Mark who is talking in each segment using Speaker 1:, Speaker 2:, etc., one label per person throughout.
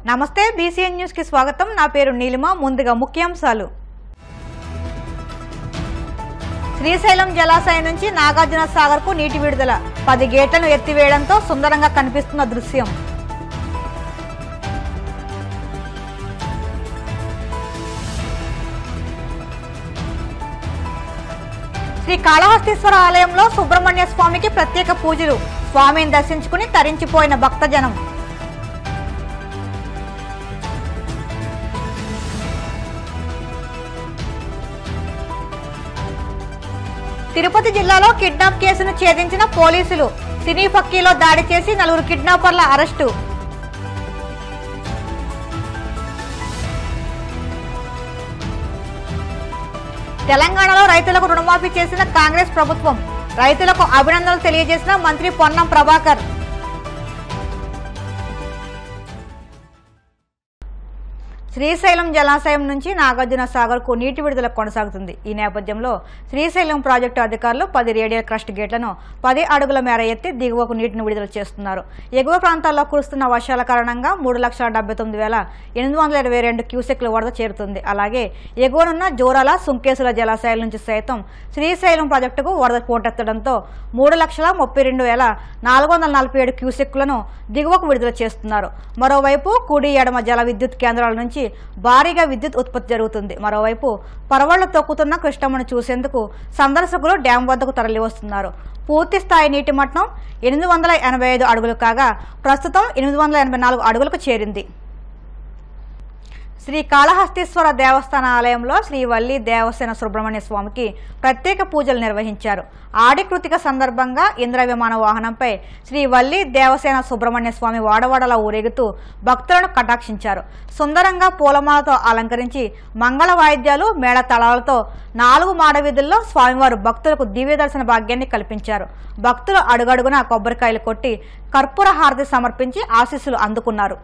Speaker 1: నమస్తే BCN news కి స్వాగతం నా పేరు నీలిమ ముందుగా ముఖ్యాంశాలు శ్రీశైలం జలాశయం నుంచి నాగార్జున సాగర్ కు నీటి విడుదల పది గేట్లను ఎత్తివేయడంతో సుందరంగా కనిపిస్తున్న దృశ్యం శ్రీ కాళహస్తీశ్వర ఆలయంలో సుబ్రహ్మణ్య స్వామికి ప్రత్యేక పూజలు స్వామిని దర్శించుకుని తరించిపోయిన భక్తజనం తిరుపతి జిల్లాలో కిడ్నాప్ కేసును ఛేదించిన పోలీసులు సినీ ఫక్కీలో దాడి చేసి నలుగురు కిడ్నాపర్ల అరెస్టు తెలంగాణలో రైతులకు రుణమాఫీ చేసిన కాంగ్రెస్ ప్రభుత్వం రైతులకు అభినందనలు తెలియజేసిన మంత్రి పొన్నం ప్రభాకర్ శ్రీశైలం జలాశయం నుంచి నాగార్జున సాగర్ కు నీటి విడుదల కొనసాగుతుంది ఈ నేపథ్యంలో శ్రీశైలం ప్రాజెక్టు అధికారులు పది రేడియల్ క్రస్ట్ గేట్లను పది అడుగుల మేర ఎత్తి దిగువకు నీటిని విడుదల చేస్తున్నారు ఎగువ ప్రాంతాల్లో కురుస్తున్న వర్షాల కారణంగా మూడు లక్షల డెబ్బై తొమ్మిది వేల ఎనిమిది వందల ఇరవై రెండు క్యూసెక్ల వరద చేరుతుంది అలాగే ఎగువనున్న జోరాల సుంకేసుల జలాశయాల నుంచి సైతం శ్రీశైలం ప్రాజెక్టుకు వరద పోటెత్తడంతో మూడు లక్షల ముప్పై రెండు వేల నాలుగు వందల నలభై ఏడు క్యూసెక్లను దిగువకు విడుదల చేస్తున్నారు మరోవైపు కుడి ఎడమ జల విద్యుత్ కేంద్రాల నుంచి భారీగా విద్యుత్ ఉత్పత్తి జరుగుతుంది మరోవైపు పరవళ్లు తొక్కుతున్న కృష్ణమ్మను చూసేందుకు సందర్శకులు డ్యాం వద్దకు తరలి వస్తున్నారు పూర్తి స్థాయి నీటి మట్టం ఎనిమిది వందల ఎనభై ఐదు అడుగులు కాగా ప్రస్తుతం ఎనిమిది వందల ఎనభై నాలుగు అడుగులకు చేరింది శ్రీ కాళహస్తీశ్వర దేవస్థాన ఆలయంలో శ్రీ వల్లి దేవసేన సుబ్రహ్మణ్య స్వామికి ప్రత్యేక పూజలు నిర్వహించారు ఆడి కృతిక సందర్భంగా ఇంద్ర విమాన వాహనంపై శ్రీ వల్లి దేవసేన సుబ్రహ్మణ్య స్వామి వాడవాడలా ఊరేగుతూ భక్తులను కటాక్షించారు సుందరంగా పూలమాలతో అలంకరించి మంగళ వాయిద్యాలు మేళ తళాలతో నాలుగు మాడవీధుల్లో స్వామివారు భక్తులకు దివ్య దర్శన భాగ్యాన్ని కల్పించారు భక్తులు అడుగడుగునా కొబ్బరికాయలు కొట్టి కర్పూర హారతి సమర్పించి ఆశీస్సులు అందుకున్నారు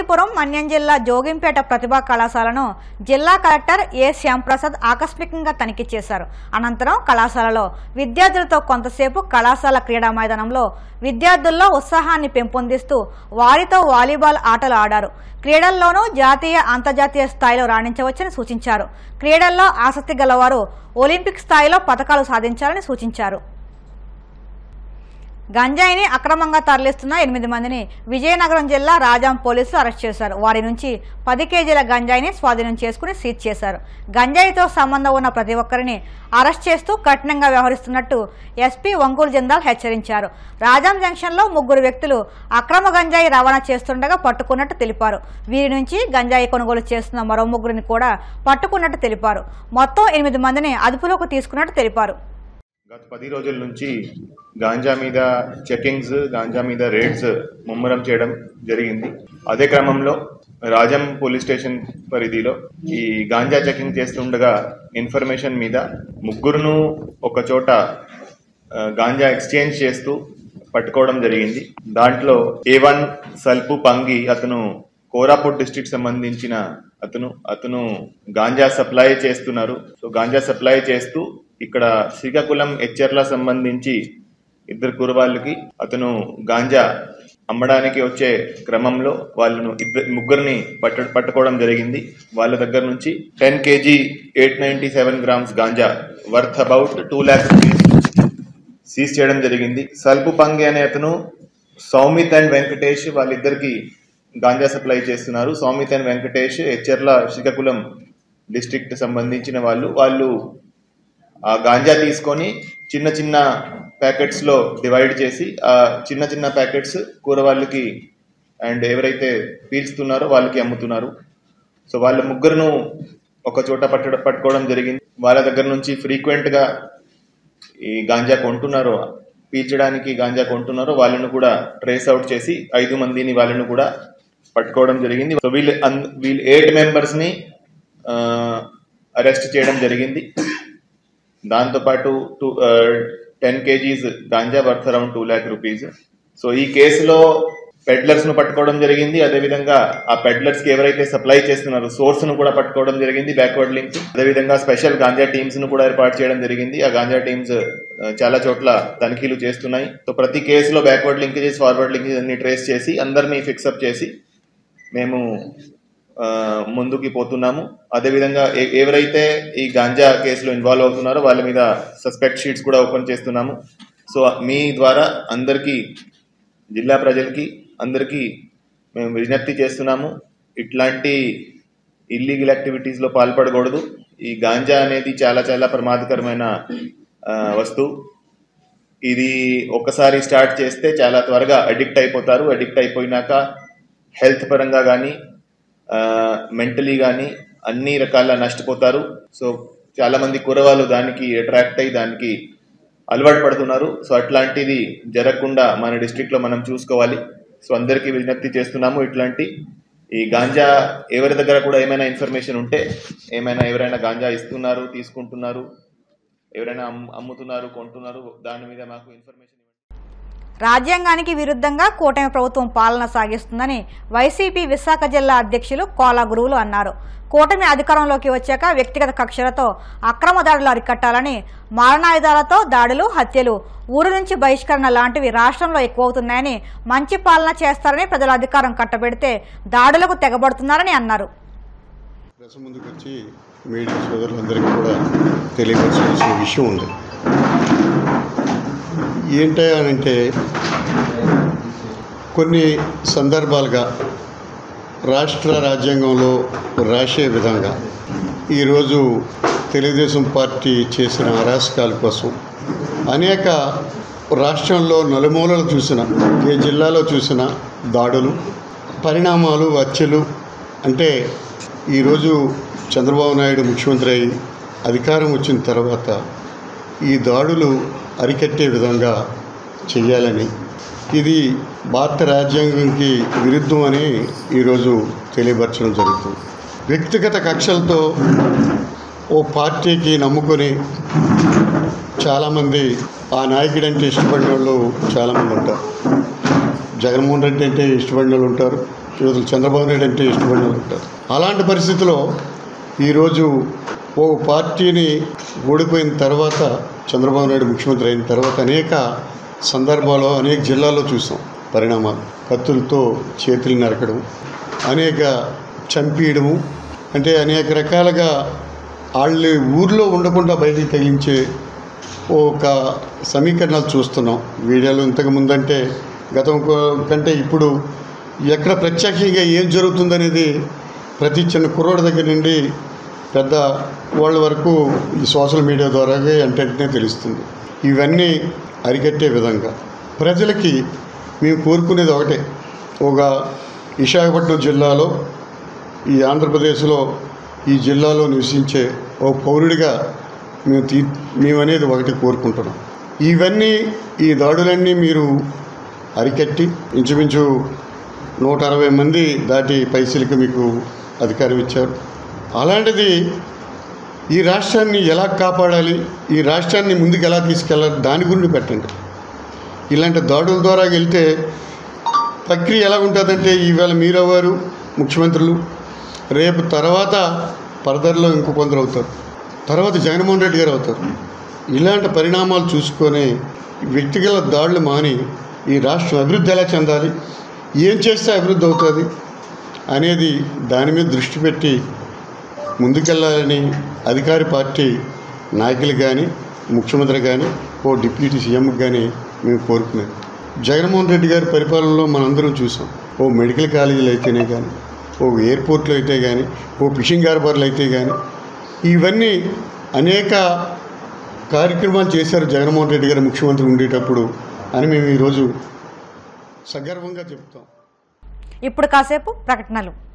Speaker 1: పార్వతీపురం మన్యం జిల్లా జోగింపేట ప్రతిభా కళాశాలను జిల్లా కలెక్టర్ ఏ శ్యాంప్రసాద్ ఆకస్మికంగా తనిఖీ చేశారు అనంతరం కళాశాలలో విద్యార్థులతో కొంతసేపు కళాశాల క్రీడా మైదానంలో విద్యార్థుల్లో ఉత్సాహాన్ని పెంపొందిస్తూ వారితో వాలీబాల్ ఆటలు ఆడారు క్రీడల్లోనూ జాతీయ అంతర్జాతీయ స్థాయిలో రాణించవచ్చని సూచించారు క్రీడల్లో ఆసక్తి గలవారు ఒలింపిక్ స్థాయిలో పథకాలు సాధించాలని సూచించారు గంజాయిని అక్రమంగా తరలిస్తున్న ఎనిమిది మందిని విజయనగరం జిల్లా రాజాం పోలీసులు అరెస్ట్ చేశారు వారి నుంచి పది కేజీల గంజాయిని స్వాధీనం చేసుకుని సీజ్ చేశారు గంజాయితో సంబంధం ఉన్న ప్రతి ఒక్కరిని అరెస్ట్ చేస్తూ కఠినంగా వ్యవహరిస్తున్నట్టు ఎస్పీ వంగూరు జిందాల్ హెచ్చరించారు రాజాం జంక్షన్లో ముగ్గురు వ్యక్తులు అక్రమ గంజాయి రవాణా చేస్తుండగా పట్టుకున్నట్టు తెలిపారు వీరి నుంచి గంజాయి కొనుగోలు చేస్తున్న మరో ముగ్గురిని కూడా పట్టుకున్నట్టు తెలిపారు మొత్తం ఎనిమిది మందిని అదుపులోకి తీసుకున్నట్టు తెలిపారు
Speaker 2: గత పది రోజుల నుంచి గాంజా మీద చెకింగ్స్ గాంజా మీద రేడ్స్ ముమ్మరం చేయడం జరిగింది అదే క్రమంలో రాజం పోలీస్ స్టేషన్ పరిధిలో ఈ గాంజా చెకింగ్ చేస్తుండగా ఇన్ఫర్మేషన్ మీద ముగ్గురును ఒక చోట ఆ, గాంజా ఎక్స్చేంజ్ చేస్తూ పట్టుకోవడం జరిగింది దాంట్లో ఏ వన్ సల్పు పంగి అతను కోరాపుట్ డిస్ట్రిక్ట్ సంబంధించిన అతను అతను గాంజా సప్లై చేస్తున్నారు సో గాంజా సప్లై చేస్తూ ఇక్కడ శ్రీకాకుళం హెచ్ఆర్ల సంబంధించి ఇద్దరు కురవాళ్ళకి అతను గాంజా అమ్మడానికి వచ్చే క్రమంలో వాళ్ళను ఇద్దరు ముగ్గురిని పట్ట పట్టుకోవడం జరిగింది వాళ్ళ దగ్గర నుంచి ten KG eight ninety seven grams ganja worth about two lakhs rupees seize చేయడం జరిగింది సల్పు పంగి అనే అతను సౌమిత్ అండ్ వెంకటేష్ వాళ్ళిద్దరికి గాంజా సప్లై చేస్తున్నారు సౌమిత్ అండ్ వెంకటేష్ హెచ్చర్ల శ్రీకాకుళం డిస్ట్రిక్ట్ సంబంధించిన వాళ్ళు వాళ్ళు ఆ గాంజా తీసుకొని చిన్న చిన్న ప్యాకెట్స్ లో డివైడ్ చేసి ఆ చిన్న చిన్న ప్యాకెట్స్ కూరవాళ్ళకి అండ్ ఎవరైతే పీల్చుతున్నారో వాళ్ళకి అమ్ముతున్నారు సో వాళ్ళ ముగ్గురును ఒక చోట పట్ట పట్టుకోవడం జరిగింది వాళ్ళ దగ్గర నుంచి ఫ్రీక్వెంట్ గా ఈ గాంజా కొంటున్నారో పీల్చడానికి గాంజా కొంటున్నారో వాళ్ళను కూడా ట్రేస్ అవుట్ చేసి ఐదు మందిని వాళ్ళను కూడా పట్టుకోవడం జరిగింది సో వీళ్ళు అన్- వీళ్ళు ఎయిట్ మెంబర్స్ ని అరెస్ట్ చేయడం జరిగింది దాంతోపాటు two ten kgs ganja worth around two lakh rupees so ఈ కేసులో పెడ్లర్స్ ను పట్టుకోవడం జరిగింది అదేవిధంగా ఆ పెడ్లర్స్ కి ఎవరైతే సప్లై చేస్తున్నారో సోర్స్ ను కూడా పట్టుకోవడం జరిగింది బ్యాక్వర్డ్ లింక్ అదేవిధంగా స్పెషల్ గాంజా టీమ్స్ ను కూడా ఏర్పాటు చేయడం జరిగింది ఆ గాంజా టీమ్స్ చాలా చోట్ల తనిఖీలు చేస్తున్నాయి సో ప్రతి కేసులో బ్యాక్వర్డ్ లింకేజెస్ ఫార్వర్డ్ లింకేజెస్ అన్ని ట్రేస్ చేసి అందరినీ ఫిక్సప్ చేసి మేము ఆ, ముందుకి పోతున్నాము అదేవిధంగా ఎ- ఎవరైతే ఈ గాంజా కేసులో ఇన్వాల్వ్ అవుతున్నారో వాళ్ళ మీద సస్పెక్ట్ షీట్స్ కూడా ఓపెన్ చేస్తున్నాము సో మీ ద్వారా అందరికీ జిల్లా ప్రజలకి అందరికీ మేము విజ్ఞప్తి చేస్తున్నాము ఇట్లాంటి ఇల్లీగల్ యాక్టివిటీస్ లో పాల్పడకూడదు ఈ గాంజా అనేది చాలా చాలా ప్రమాదకరమైన ఆ, వస్తువు ఇది ఒకసారి స్టార్ట్ చేస్తే చాలా త్వరగా అడిక్ట్ అయిపోతారు అడిక్ట్ అయిపోయినాక హెల్త్ పరంగా కానీ మెంటలీ కానీ అన్ని రకాల నష్టపోతారు సో చాలా మంది కురవాళ్ళు దానికి అట్రాక్ట్ అయ్యి దానికి అలవాటు పడుతున్నారు సో అట్లాంటిది జరగకుండా మన డిస్ట్రిక్ట్ లో మనం చూసుకోవాలి సో అందరికీ విజ్ఞప్తి చేస్తున్నాము ఇట్లాంటి ఈ గాంజా ఎవరి దగ్గర కూడా ఏమైనా ఇన్ఫర్మేషన్ ఉంటే ఏమైనా ఎవరైనా గాంజా ఇస్తున్నారు తీసుకుంటున్నారు ఎవరైనా అమ్- అమ్ముతున్నారు కొంటున్నారు దాని మీద మాకు ఇన్ఫర్మేషన్ ఇవ్వండి
Speaker 1: రాజ్యాంగానికి విరుద్ధంగా కూటమి ప్రభుత్వం పాలన సాగిస్తుందని వైసీపీ విశాఖ జిల్లా అధ్యక్షులు కోలా గురువులు అన్నారు కూటమి అధికారంలోకి వచ్చాక వ్యక్తిగత కక్షలతో అక్రమ దాడులు అరికట్టాలని మారణాయుధాలతో దాడులు హత్యలు ఊరు నుంచి బహిష్కరణ లాంటివి రాష్ట్రంలో ఎక్కువవుతున్నాయని మంచి పాలన చేస్తారని ప్రజల అధికారం కట్టబెడితే దాడులకు తెగబడుతున్నారని అన్నారు
Speaker 3: ప్రెస్ ముందుకు వచ్చి మీడియా సోదరులందరికీ కూడా తెలియపరచాల్సిన విషయం ఉంది ఏంటంటే కొన్ని సందర్భాలుగా రాష్ట్ర రాజ్యాంగంలో రాసే విధంగా ఈరోజు తెలుగుదేశం పార్టీ చేసిన అరాచకాల కోసం అనేక రాష్ట్రంలో నలుమూలలు చూసిన ఏ జిల్లాలో చూసిన దాడులు పరిణామాలు హత్యలు అంటే ఈరోజు చంద్రబాబు నాయుడు ముఖ్యమంత్రి అయి అధికారం వచ్చిన తర్వాత ఈ దాడులు అరికట్టే విధంగా చేయాలని ఇది భారత రాజ్యాంగంకి విరుద్ధం అని ఈరోజు తెలియపరచడం జరుగుతుంది వ్యక్తిగత కక్షలతో ఓ పార్టీకి నమ్ముకొని చాలామంది ఆ నాయకుడు అంటే ఇష్టపడిన వాళ్ళు చాలామంది ఉంటారు జగన్మోహన్ రెడ్డి అంటే ఇష్టపడిన వాళ్ళు ఉంటారు యువతలు చంద్రబాబు నాయుడు అంటే ఇష్టపడిన వాళ్ళు ఉంటారు అలాంటి పరిస్థితిలో ఈరోజు ఓ పార్టీని ఓడిపోయిన తర్వాత చంద్రబాబు నాయుడు ముఖ్యమంత్రి అయిన తర్వాత అనేక సందర్భాల్లో అనేక జిల్లాల్లో చూసాం పరిణామాలు కత్తులతో చేతులు నరకడం అనేక చంపేయడము అంటే అనేక రకాలుగా వాళ్ళు ఊర్లో ఉండకుండా బయటికి తగిలించే ఒక సమీకరణాలు చూస్తున్నాం వీడియోలో ఇంతకు ముందంటే గతం కో- కంటే ఇప్పుడు ఎక్కడ ప్రత్యక్షంగా ఏం జరుగుతుందనేది ప్రతి చిన్న కుర్రోడి దగ్గర నుండి పెద్ద వాళ్ళ వరకు ఈ సోషల్ మీడియా ద్వారాగే వెంటనే తెలుస్తుంది ఇవన్నీ అరికట్టే విధంగా ప్రజలకి మేము కోరుకునేది ఒకటే ఒక విశాఖపట్నం జిల్లాలో ఈ ఆంధ్రప్రదేశ్లో ఈ జిల్లాలో నివసించే ఓ పౌరుడిగా మేము తీ మేము అనేది ఒకటి కోరుకుంటున్నాం ఇవన్నీ ఈ దాడులన్నీ మీరు అరికట్టి ఇంచుమించు నూట అరవై మంది దాటి పైసలకి మీకు అధికారం ఇచ్చారు అలాంటిది ఈ రాష్ట్రాన్ని ఎలా కాపాడాలి ఈ రాష్ట్రాన్ని ముందుకు ఎలా తీసుకెళ్ళాలి దాని గురించి పెట్టండి ఇలాంటి దాడుల ద్వారా వెళ్తే ప్రక్రియ ఎలా ఉంటుందంటే ఈవేళ మీరవ్వారు ముఖ్యమంత్రులు రేపు తర్వాత ఫర్దర్లో ఇంకో కొందరు అవుతారు తర్వాత జగన్మోహన్ రెడ్డి గారు అవుతారు ఇలాంటి పరిణామాలు చూసుకొని వ్యక్తిగత దాడులు మాని ఈ రాష్ట్రం అభివృద్ధి ఎలా చెందాలి ఏం చేస్తే అభివృద్ధి అవుతుంది అనేది దాని మీద దృష్టి పెట్టి ముందుకెళ్ళాలని అధికార పార్టీ నాయకులు కానీ ముఖ్యమంత్రి కానీ ఓ డిప్యూటీ సీఎంకి కానీ మేము కోరుకునేది జగన్మోహన్ రెడ్డి గారి పరిపాలనలో మనందరం చూసాం ఓ మెడికల్ కాలేజీలు అయితేనే కానీ ఓ ఎయిర్పోర్ట్లు అయితే కానీ ఓ ఫిషింగ్ హార్బర్లు అయితే కానీ ఇవన్నీ అనేక కార్యక్రమాలు చేశారు జగన్మోహన్ రెడ్డి గారు ముఖ్యమంత్రి ఉండేటప్పుడు అని మేము ఈరోజు సగర్వంగా చెప్తాం
Speaker 1: ఇప్పుడు కాసేపు ప్రకటనలు